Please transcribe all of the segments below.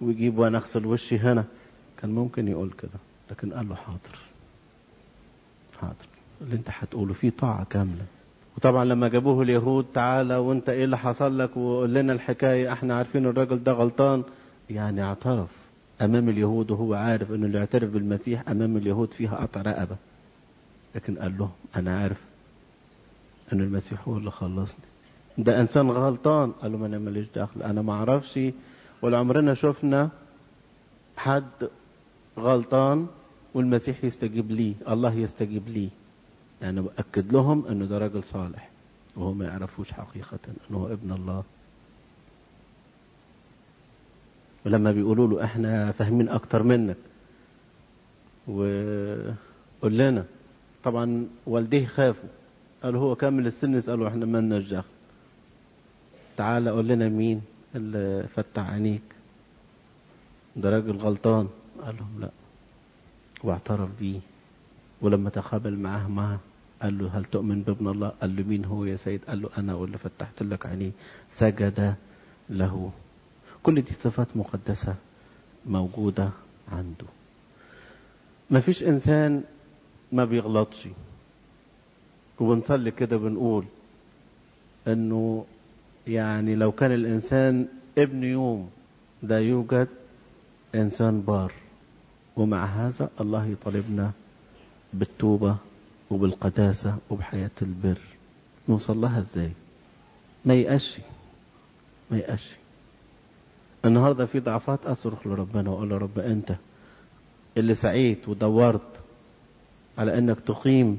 ويجيب وانا اغسل وشي هنا كان ممكن يقول كده لكن قال له حاضر حاضر اللي انت هتقوله فيه طاعة كاملة وطبعا لما جابوه اليهود تعالى وانت ايه اللي حصل لك وقول لنا الحكاية احنا عارفين الراجل ده غلطان يعني اعترف امام اليهود وهو عارف انه اللي يعترف بالمسيح امام اليهود فيها قطع رقبة لكن قال لهم انا عارف ان المسيح هو اللي خلصني ده انسان غلطان قال له ما انا ماليش دخل انا ما اعرفش ولا عمرنا شفنا حد غلطان والمسيح يستجيب ليه الله يستجيب ليه يعني بأكد لهم انه ده راجل صالح وهو ما يعرفوش حقيقة انه هو ابن الله ولما بيقولوا له احنا فاهمين اكتر منك وقول لنا طبعا والديه خافوا قالوا هو كامل السن يسألوا احنا ما لناش دخل تعالى قول لنا مين اللي فتح عينيك ده راجل غلطان قال لهم لا واعترف بيه ولما تقابل معاه معه قال له هل تؤمن بابن الله قال له مين هو يا سيد قال له انا واللي فتحت لك عينيه سجد له كل دي صفات مقدسة موجودة عنده ما فيش انسان ما بيغلطش وبنصلي كده بنقول انه يعني لو كان الانسان ابن يوم لا يوجد انسان بار ومع هذا الله يطالبنا بالتوبة وبالقداسة وبحياة البر نوصل لها ازاي ما يقشي ما يقشي النهاردة في ضعفات أصرخ لربنا وأقول له رب أنت اللي سعيت ودورت على أنك تقيم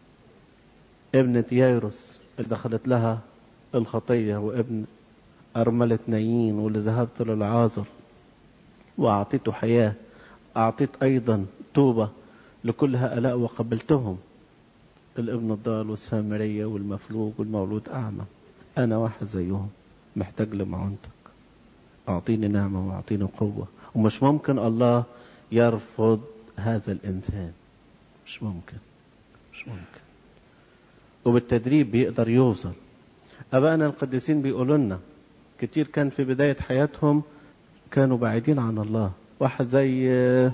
ابنة يايروس اللي دخلت لها الخطية وابن أرملة نايين واللي ذهبت للعازر وأعطيته حياة أعطيت أيضا توبة لكل هؤلاء وقبلتهم الابن الضال والسامرية والمفلوج والمولود أعمى أنا واحد زيهم محتاج لمعونتك أعطيني نعمة وأعطيني قوة ومش ممكن الله يرفض هذا الإنسان مش ممكن مش ممكن وبالتدريب بيقدر يوصل أبائنا القديسين بيقولوا لنا كتير كان في بداية حياتهم كانوا بعيدين عن الله واحد زي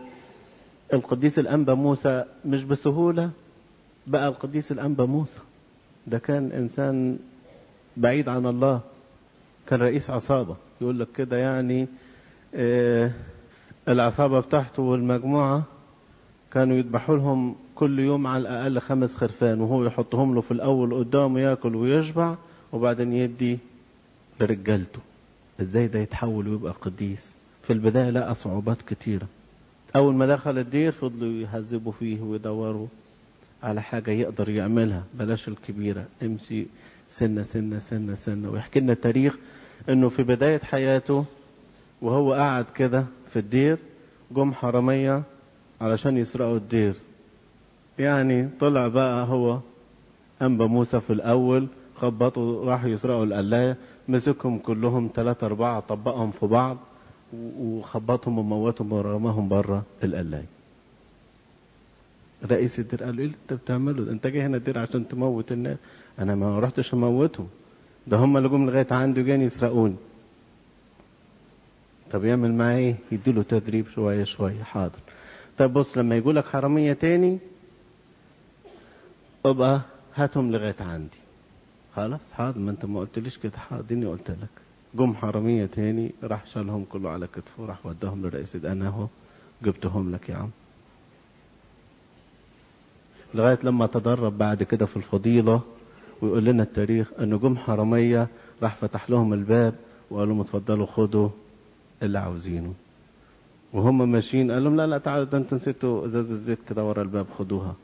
القديس الأنبا موسى مش بسهولة بقى القديس الأنبا موسى ده كان إنسان بعيد عن الله كان رئيس عصابة يقول لك كده يعني آه العصابة بتاعته والمجموعة كانوا يذبحوا لهم كل يوم على الأقل خمس خرفان وهو يحطهم له في الأول قدامه ياكل ويشبع وبعدين يدي لرجالته ازاي ده يتحول ويبقى قديس في البداية لقى صعوبات كتيرة أول ما دخل الدير فضلوا يهذبوا فيه ويدوروا على حاجة يقدر يعملها بلاش الكبيرة امشي سنة سنة سنة سنة ويحكي لنا تاريخ انه في بداية حياته وهو قاعد كده في الدير جم حرامية علشان يسرقوا الدير يعني طلع بقى هو أنبا موسى في الأول خبطوا راحوا يسرقوا القلاية مسكهم كلهم ثلاثة أربعة طبقهم في بعض وخبطهم وموتهم ورماهم بره القلاية رئيس الدير قال له ايه اللي انت بتعمله انت جاي هنا الدير عشان تموت الناس انا ما رحتش اموتهم ده هم اللي جم لغايه عندي وجايين يسرقوني طب يعمل معاه ايه يديله تدريب شويه شويه حاضر طب بص لما يقول لك حراميه تاني ابقى هاتهم لغايه عندي خلاص حاضر ما انت ما قلتليش كده حاضر اني قلت لك جم حراميه تاني راح شالهم كله على كتفه راح وداهم لرئيس انا اهو جبتهم لك يا عم لغايه لما تدرب بعد كده في الفضيله ويقول لنا التاريخ ان جم حراميه راح فتح لهم الباب وقال لهم اتفضلوا خدوا اللي عاوزينه وهم ماشيين قال لهم لا لا تعالوا ده انتوا نسيتوا ازازه الزيت كده ورا الباب خدوها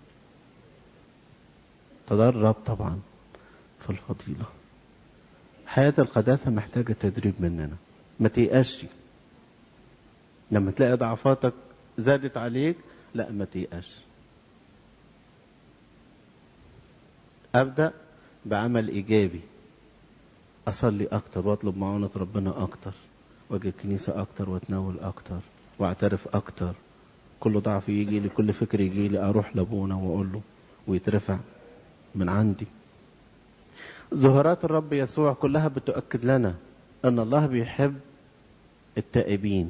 تدرب طبعا في الفضيله حياه القداسه محتاجه تدريب مننا ما تيأسش لما تلاقي ضعفاتك زادت عليك لا ما تيأسش أبدأ بعمل إيجابي أصلي أكتر وأطلب معونة ربنا أكتر وأجي الكنيسة أكتر وأتناول أكتر وأعترف أكتر كل ضعف يجي لي كل فكر يجي لي أروح لأبونا وأقول له ويترفع من عندي ظهورات الرب يسوع كلها بتؤكد لنا أن الله بيحب التائبين